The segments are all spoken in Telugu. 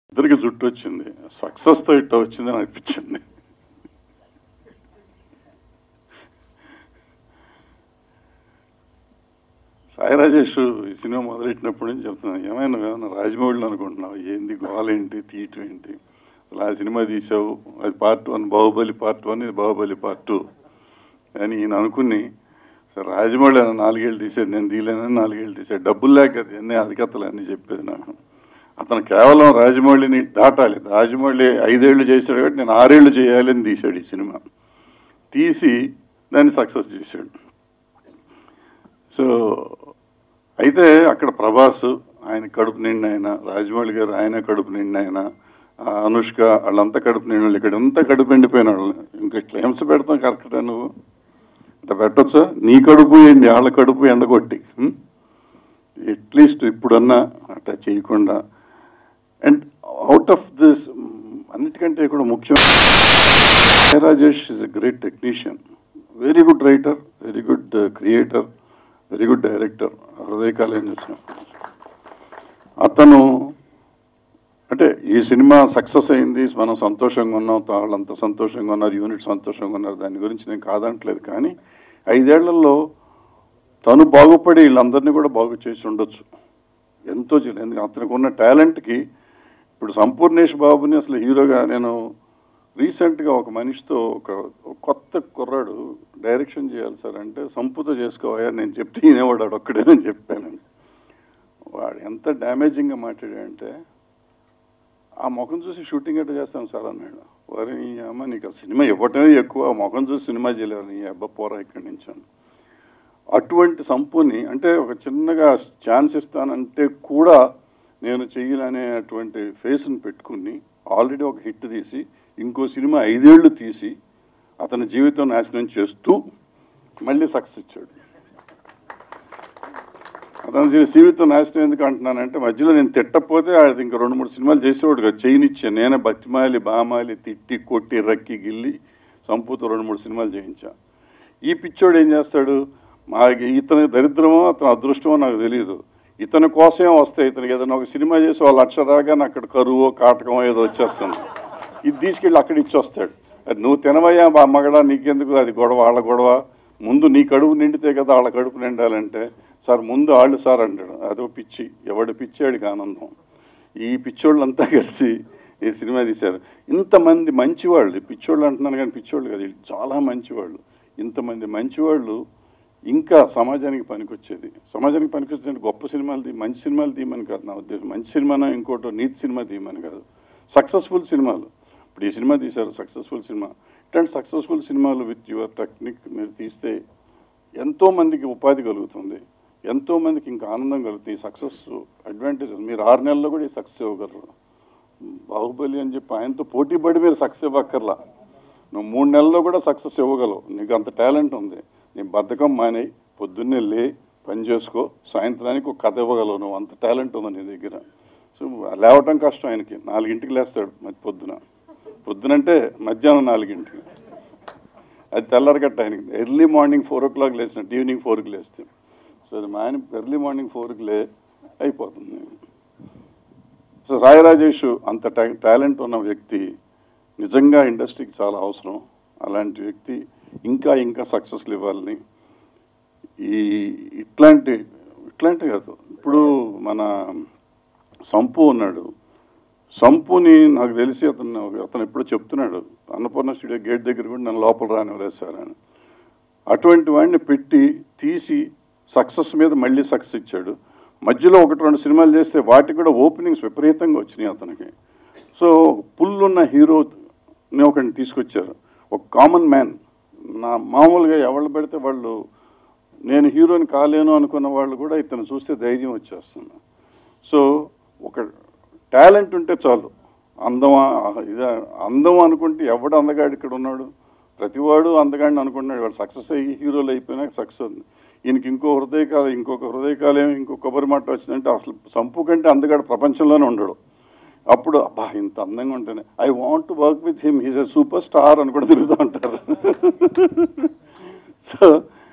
ఇద్దరికి జుట్టు వచ్చింది సక్సెస్తో ఇట్ట వచ్చిందని అనిపించింది సాయి రాజేష్ ఈ సినిమా మొదలెట్టినప్పటి నుంచి చెప్తున్నాను ఏమైనా ఏమైనా రాజమౌళిని అనుకుంటున్నావు ఏంది గోలేంటి తీయటం ఏంటి అసలు ఆ సినిమా తీసావు అది part one Baahubali part one ఇది బాహుబలి పార్ట్ టూ అని ఈయన అనుకుని సరే రాజమౌళి అని నాలుగేళ్ళు తీసేది నేను తీయలేనని నాలుగేళ్ళు తీసాడు డబ్బులు లేక అది అన్ని అధికతలు అన్నీ చెప్పేది నాకు అతను కేవలం రాజమౌళిని దాటాలి రాజమౌళి ఐదేళ్లు చేశాడు కాబట్టి నేను ఆరేళ్లు చేయాలి అని తీశాడు ఈ సినిమా తీసి దాన్ని సక్సెస్ చేశాడు సో అయితే అక్కడ ప్రభాస్ ఆయన కడుపు నిండి ఆయన రాజమౌళి గారు ఆయన కడుపు నిండి ఆయన ఆ అనుష్క వాళ్ళంతా కడుపు నిండి వాళ్ళు ఇక్కడ అంతా కడుపు ఎండిపోయిన వాళ్ళు ఇంకా ఇట్లా హింస పెడతాం కరెక్టా నువ్వు ఇట్లా పెట్టొచ్చా నీ కడుపు ఎండి వాళ్ళ కడుపు ఎండగొట్టి అట్లీస్ట్ ఇప్పుడన్నా అట్లా చేయకుండా అండ్ అవుట్ ఆఫ్ దిస్ అన్నిటికంటే కూడా ముఖ్యం Sai Rajesh is a great technician very good writer very good creator very good director హృదయకాలం చూసిన అతను అంటే ఈ సినిమా సక్సెస్ అయింది మనం సంతోషంగా ఉన్నాం వాళ్ళంతా సంతోషంగా ఉన్నారు యూనిట్ సంతోషంగా ఉన్నారు దాని గురించి నేను కాదంటలేదు కానీ ఐదేళ్లలో తను బాగుపడి వీళ్ళందరినీ కూడా బాగు చేసి ఉండొచ్చు ఎంతో చేయలేదు ఎందుకంటే అతనికి ఉన్న టాలెంట్కి ఇప్పుడు సంపూర్ణేష్ బాబుని అసలు హీరోగా నేను రీసెంట్గా ఒక మనిషితో ఒక ఒక కొత్త కుర్రాడు డైరెక్షన్ చేయాలి సార్ అంటే సంపుతో చేసుకోవా నేను చెప్తే ఈనేవాడు ఒక్కడేనని చెప్పాను వాడు ఎంత డ్యామేజింగ్గా మాట్లాడాడంటే ఆ ముఖం చూసి షూటింగ్ ఎట్లా చేస్తాను సార్ అన్నాడు వారి నీ అమ్మ నీకు ఆ సినిమా ఇవ్వటమే ఎక్కువ ఆ ముఖం చూసి సినిమా చేయలేరు నీ అబ్బా పోరా ఇక్కడి నుంచి అని. అటువంటి సంపుని అంటే ఒక చిన్నగా ఛాన్స్ ఇస్తానంటే కూడా నేను చెయ్యలనే అటువంటి ఫేస్ని పెట్టుకుని ఆల్రెడీ ఒక హిట్ తీసి ఇంకో సినిమా ఐదేళ్లు తీసి అతని జీవితం నాశనం చేస్తూ మళ్ళీ సక్సెస్ ఇచ్చాడు అతని జీ- జీవితం నాశనం ఎందుకు అంటున్నానంటే మధ్యలో నేను తిట్టకపోతే అది ఇంకా రెండు మూడు సినిమాలు చేసేవాడు కదా చేయనిచ్చాను నేనే బతిమాలి బామాలి తిట్టి కొట్టి రక్కి గిల్లి సంపూతో రెండు మూడు సినిమాలు చేయించా ఈ పిచ్చోడు ఏం చేస్తాడు మా ఇతని దరిద్రమో అతని అదృష్టమో నాకు తెలియదు ఇతని కోసమే వస్తాయి ఇతనికి ఏదైనా ఒక సినిమా చేసి వాళ్ళ లక్ష రాగానే అక్కడ కరువో కాటకమో ఏదో వచ్చేస్తుంది ఇది తీసుకెళ్ళి అక్కడ ఇచ్చి వస్తాడు అది నువ్వు తినవయ్యా మా మగడా నీకెందుకు అది గొడవ వాళ్ళ గొడవ ముందు నీ కడుపు నిండితే కదా వాళ్ళ కడుపు నిండాలంటే సార్ ముందు వాళ్ళు సార్ అంటాడు అదో పిచ్చి ఎవడు పిచ్చాడికి ఆనందం ఈ పిచ్చోళ్ళంతా కలిసి ఈ సినిమా తీశారు ఇంతమంది మంచివాళ్ళు ఈ పిచ్చోళ్ళు అంటున్నాను కానీ పిచ్చోళ్ళు కాదు వీళ్ళు చాలా మంచివాళ్ళు ఇంతమంది మంచివాళ్ళు ఇంకా సమాజానికి పనికొచ్చేది సమాజానికి పనికొచ్చేది గొప్ప సినిమాలు తీ మంచి సినిమాలు తీయమని కాదు నా ఉద్దేశం మంచి సినిమానో ఇంకోటో నీతి సినిమా తీయమని కాదు సక్సెస్ఫుల్ సినిమాలు ఇప్పుడు ఈ సినిమా తీశారు సక్సెస్ఫుల్ సినిమా ఇట్లాంటి సక్సెస్ఫుల్ సినిమాలు విత్ యువర్ టెక్నిక్ మీరు తీస్తే ఎంతో మందికి ఉపాధి కలుగుతుంది ఎంతో మందికి ఇంకా ఆనందం కలుగుతుంది ఈ సక్సెస్ అడ్వాంటేజ్ మీరు ఆరు నెలల్లో కూడా ఈ సక్సెస్ ఇవ్వగలరు బాహుబలి అని చెప్పి ఆయనతో పోటీ పడి మీరు సక్సెస్ ఇవ్వక్కర్లా నువ్వు మూడు నెలల్లో కూడా సక్సెస్ ఇవ్వగలవు నీకు అంత టాలెంట్ ఉంది నీ బద్ధకం మానేయి పొద్దున్నే లే పని చేసుకో సాయంత్రానికి ఒక కథ ఇవ్వగలవు నువ్వు అంత టాలెంట్ ఉంది నీ దగ్గర సో లేవటం కష్టం ఆయనకి నాలుగింటికి లేస్తాడు మరి పొద్దున పొద్దునంటే మధ్యాహ్నం నాలుగింటికి అది తెల్లరగట్ట ఆయనకి early morning four o'clock లేచినట్టు ఈవినింగ్ ఫోర్కి లేస్తే సో అది మా ఆయన ఎర్లీ మార్నింగ్ ఫోర్కి లే అయిపోతుంది సో సాయి రాజేష్ అంత టా- టాలెంట్ ఉన్న వ్యక్తి నిజంగా ఇండస్ట్రీకి చాలా అవసరం అలాంటి వ్యక్తి ఇంకా ఇంకా సక్సెస్లు ఇవ్వాలని ఈ ఇట్లాంటి ఇట్లాంటి కాదు ఇప్పుడు మన సంపు ఉన్నాడు సంపుని నాకు తెలిసి అతను అతను ఎప్పుడో చెప్తున్నాడు అన్నపూర్ణ స్టూడియో గేట్ దగ్గర కూడా నన్ను లోపల రానివ్వలేదు సార్ అని అటువంటి వాడిని పెట్టి తీసి సక్సెస్ మీద మళ్ళీ సక్సెస్ ఇచ్చాడు మధ్యలో ఒకటి రెండు సినిమాలు చేస్తే వాటికి కూడా ఓపెనింగ్స్ విపరీతంగా వచ్చినాయి అతనికి సో పుల్ ఉన్న హీరోని ఒకరిని తీసుకొచ్చారు ఒక కామన్ మ్యాన్ నా మామూలుగా ఎవరు పెడితే వాళ్ళు నేను హీరోని కాలేను అనుకున్న వాళ్ళు కూడా ఇతను చూస్తే ధైర్యం వచ్చేస్తుంది సో ఒక టాలెంట్ ఉంటే చాలు అందమా ఇదా అందం అనుకుంటే ఎవడు అందగాడు ఇక్కడ ఉన్నాడు ప్రతివాడు అందగాడిని అనుకుంటున్నాడు వాడు సక్సెస్ అయ్యి హీరోలు అయిపోయినాక సక్సెస్ ఉంది ఈయనకి ఇంకో హృదయకాలం ఇంకొక హృదయకాలం ఇంకో కొబ్బరి మాట వచ్చిందంటే అసలు సంపు కంటే అందగాడు ప్రపంచంలోనే ఉండడు అప్పుడు అబ్బా ఇంత అందంగా ఉంటేనే I want to work with him he's a super star అని కూడా తిరుగుతూ ఉంటారు సో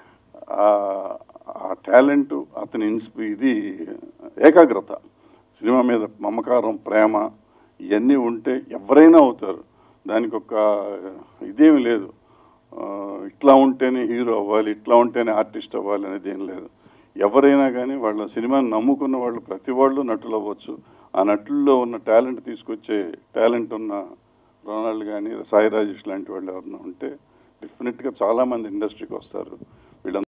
ఆ టాలెంట్ అతని ఇన్స్పి ఇది ఏకాగ్రత సినిమా మీద మమకారం ప్రేమ ఇవన్నీ ఉంటే ఎవరైనా అవుతారు దానికి ఒక ఇదేమి లేదు ఆ, ఇట్లా ఉంటేనే హీరో అవ్వాలి ఇట్లా ఉంటేనే ఆర్టిస్ట్ అవ్వాలి అనేది ఏం లేదు ఎవరైనా కానీ వాళ్ళ సినిమాని నమ్ముకున్న వాళ్ళు ప్రతి వాళ్ళు నటులు అవ్వచ్చు ఆ నటుల్లో ఉన్న టాలెంట్ తీసుకొచ్చే టాలెంట్ ఉన్న రొనాల్డ్ కానీ సాయి రాజేష్ లాంటి వాళ్ళు ఎవరైనా ఉంటే డెఫినెట్గా చాలామంది ఇండస్ట్రీకి వస్తారు